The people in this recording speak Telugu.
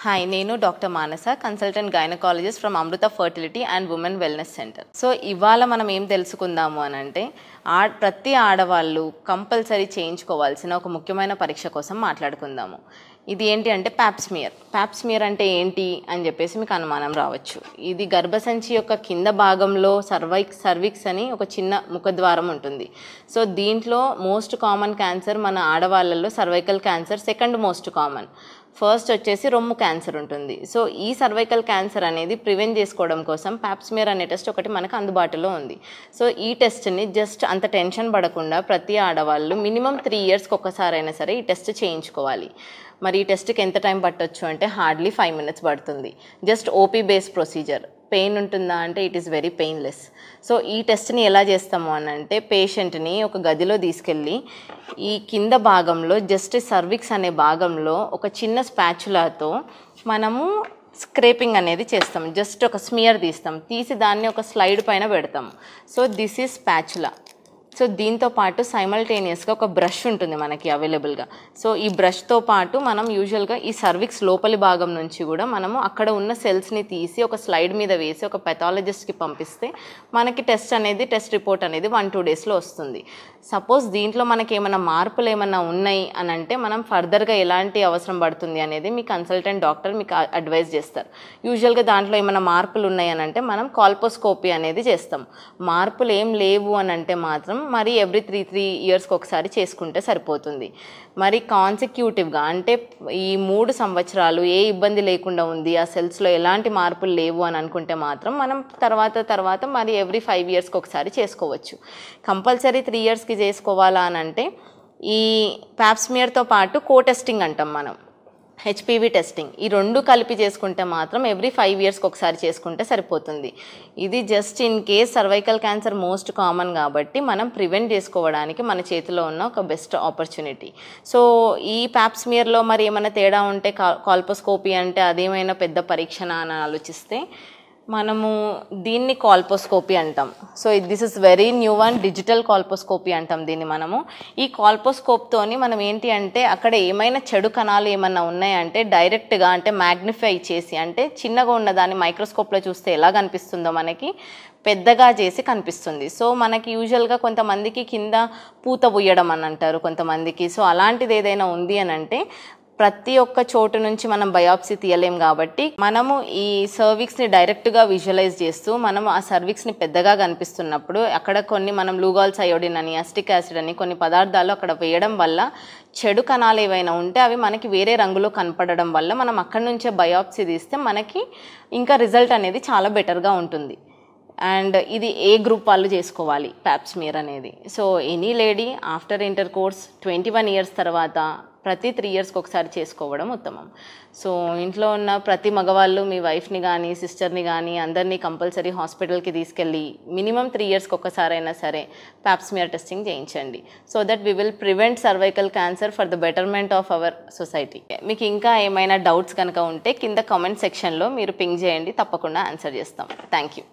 హాయ్ నేను doctor Manasa consultant gynaecologist from Amrita fertility and women wellness centre so ఇవాళ మనం ఏం తెలుసుకుందాము అని అంటే ఆ ప్రతి ఆడవాళ్ళు కంపల్సరీ చేయించుకోవాల్సిన ఒక ముఖ్యమైన పరీక్ష కోసం మాట్లాడుకుందాము ఇది ఏంటి అంటే ప్యాప్స్మియర్ ప్యాప్స్మియర్ అంటే ఏంటి అని చెప్పేసి మీకు అనుమానం రావచ్చు ఇది గర్భసంచి యొక్క కింద భాగంలో సర్వైక్స్ సర్విక్స్ అని ఒక చిన్న ముఖద్వారం ఉంటుంది సో దీంట్లో మోస్ట్ కామన్ క్యాన్సర్ మన ఆడవాళ్ళల్లో cervical cancer second most common first వచ్చేసి రొమ్ము క్యాన్సర్ ఉంటుంది సో ఈ సర్వైకల్ క్యాన్సర్ అనేది ప్రివెంట్ చేసుకోవడం కోసం ప్యాప్స్మియర్ అనే టెస్ట్ ఒకటి మనకు అందుబాటులో ఉంది సో ఈ టెస్ట్ని జస్ట్ అంత టెన్షన్ పడకుండా ప్రతి ఆడవాళ్ళు మినిమం త్రీ ఇయర్స్కి ఒక్కసారైనా సరే ఈ టెస్ట్ చేయించుకోవాలి మరి ఈ టెస్ట్కి ఎంత టైం పట్టొచ్చు అంటే హార్డ్లీ ఫైవ్ మినిట్స్ పడుతుంది just OP base procedure pain ఉంటుందా అంటే it is very painless so ఈ టెస్ట్ని ఎలా చేస్తాము అని అంటే పేషెంట్ని ఒక గదిలో తీసుకెళ్ళి ఈ కింద భాగంలో జస్ట్ సర్విక్స్ అనే భాగంలో ఒక చిన్న స్పాచులాతో మనము స్క్రేపింగ్ అనేది చేస్తాం జస్ట్ ఒక స్మియర్ తీస్తాం తీసి దాన్ని ఒక స్లైడ్ పైన పెడతాం so this is spatula so దీంతో పాటు సైమల్టేనియస్గా ఒక బ్రష్ ఉంటుంది మనకి అవైలబుల్గా సో ఈ బ్రష్తో పాటు మనం యూజువల్గా ఈ సర్విక్స్ లోపలి భాగం నుంచి కూడా మనము అక్కడ ఉన్న సెల్స్ని తీసి ఒక స్లైడ్ మీద వేసి ఒక పెథాలజిస్ట్కి పంపిస్తే మనకి టెస్ట్ అనేది టెస్ట్ రిపోర్ట్ అనేది వన్ టూ డేస్లో వస్తుంది సపోజ్ దీంట్లో మనకి ఏమైనా మార్పులు ఏమైనా ఉన్నాయి అని అంటే మనం ఫర్దర్గా ఎలాంటి అవసరం పడుతుంది అనేది మీ కన్సల్టెంట్ డాక్టర్ మీకు అడ్వైస్ చేస్తారు యూజువల్గా దాంట్లో ఏమైనా మార్పులు ఉన్నాయి అని అంటే మనం కాల్పోస్కోపీ అనేది చేస్తాం మార్పులు ఏం లేవు అని అంటే మాత్రం మరి ఎవ్రీ త్రీ త్రీ ఇయర్స్కి ఒకసారి చేసుకుంటే సరిపోతుంది మరి కాన్సిక్యూటివ్గా అంటే ఈ మూడు సంవత్సరాలు ఏ ఇబ్బంది లేకుండా ఉంది ఆ సెల్స్లో ఎలాంటి మార్పులు లేవు అని అనుకుంటే మాత్రం మనం తర్వాత తర్వాత మరి ఎవ్రీ ఫైవ్ ఇయర్స్కి ఒకసారి చేసుకోవచ్చు కంపల్సరీ త్రీ ఇయర్స్కి చేసుకోవాలా అని అంటే ఈ ప్యాప్స్మియర్తో పాటు కో టెస్టింగ్ అంటాం మనం హెచ్పివి టెస్టింగ్ ఈ రెండు కలిపి చేసుకుంటే మాత్రం ఎవ్రీ ఫైవ్ ఇయర్స్కి ఒకసారి చేసుకుంటే సరిపోతుంది ఇది just in case cervical cancer most common కాబట్టి మనం ప్రివెంట్ చేసుకోవడానికి మన చేతిలో ఉన్న ఒక బెస్ట్ ఆపర్చునిటీ సో ఈ ప్యాప్స్మియర్లో మరి ఏమైనా తేడా ఉంటే కాల్పోస్కోపీ అంటే అదేమైనా పెద్ద పరీక్షనా అని ఆలోచిస్తే మనము దీన్ని కాల్పోస్కోపీ అంటాం so this is very new one digital colposcopy అంటాం దీన్ని మనము ఈ కాల్పోస్కోప్తోని మనం ఏంటి అంటే అక్కడ ఏమైనా చెడు కణాలు ఏమన్నా ఉన్నాయంటే డైరెక్ట్గా అంటే మ్యాగ్నిఫై చేసి అంటే చిన్నగా ఉన్న దాన్ని మైక్రోస్కోప్లో చూస్తే ఎలా కనిపిస్తుందో మనకి పెద్దగా చేసి కనిపిస్తుంది సో మనకి యూజువల్గా కొంతమందికి కింద పూత పుయ్యడం అని అంటారు కొంతమందికి సో అలాంటిది ఏదైనా ఉంది అని అంటే ప్రతి ఒక్క చోటు నుంచి మనం బయాప్సీ తీయలేం కాబట్టి మనము ఈ సర్విక్స్ని డైరెక్ట్గా విజువలైజ్ చేస్తూ మనం ఆ సర్విక్స్ని పెద్దగా కనిపిస్తున్నప్పుడు అక్కడ కొన్ని మనం లూగాల్స్ అయోడిన్ అని అస్టిక్ యాసిడ్ అని కొన్ని పదార్థాలు అక్కడ వేయడం వల్ల చెడు కణాలు ఏవైనా ఉంటే అవి మనకి వేరే రంగులో కనపడడం వల్ల మనం అక్కడి నుంచే బయాప్సీ తీస్తే మనకి ఇంకా రిజల్ట్ అనేది చాలా బెటర్గా ఉంటుంది అండ్ ఇది ఏ గ్రూప్ వాళ్ళు చేసుకోవాలి ప్యాప్స్మియర్ అనేది so any lady after intercourse twenty one years తర్వాత ప్రతి త్రీ ఇయర్స్కి ఒకసారి చేసుకోవడం ఉత్తమం సో ఇంట్లో ఉన్న ప్రతి మగవాళ్ళు మీ వైఫ్ని కానీ సిస్టర్ని కానీ అందరినీ కంపల్సరీ హాస్పిటల్కి తీసుకెళ్ళి మినిమం త్రీ ఇయర్స్కి ఒక్కసారైనా సరే ప్యాప్స్మియర్ టెస్టింగ్ చేయించండి so that we will prevent cervical cancer for the betterment of our society మీకు ఇంకా ఏమైనా డౌట్స్ కనుక ఉంటే కింద కామెంట్ సెక్షన్లో మీరు పింగ్ చేయండి తప్పకుండా ఆన్సర్ చేస్తాం థ్యాంక్ యూ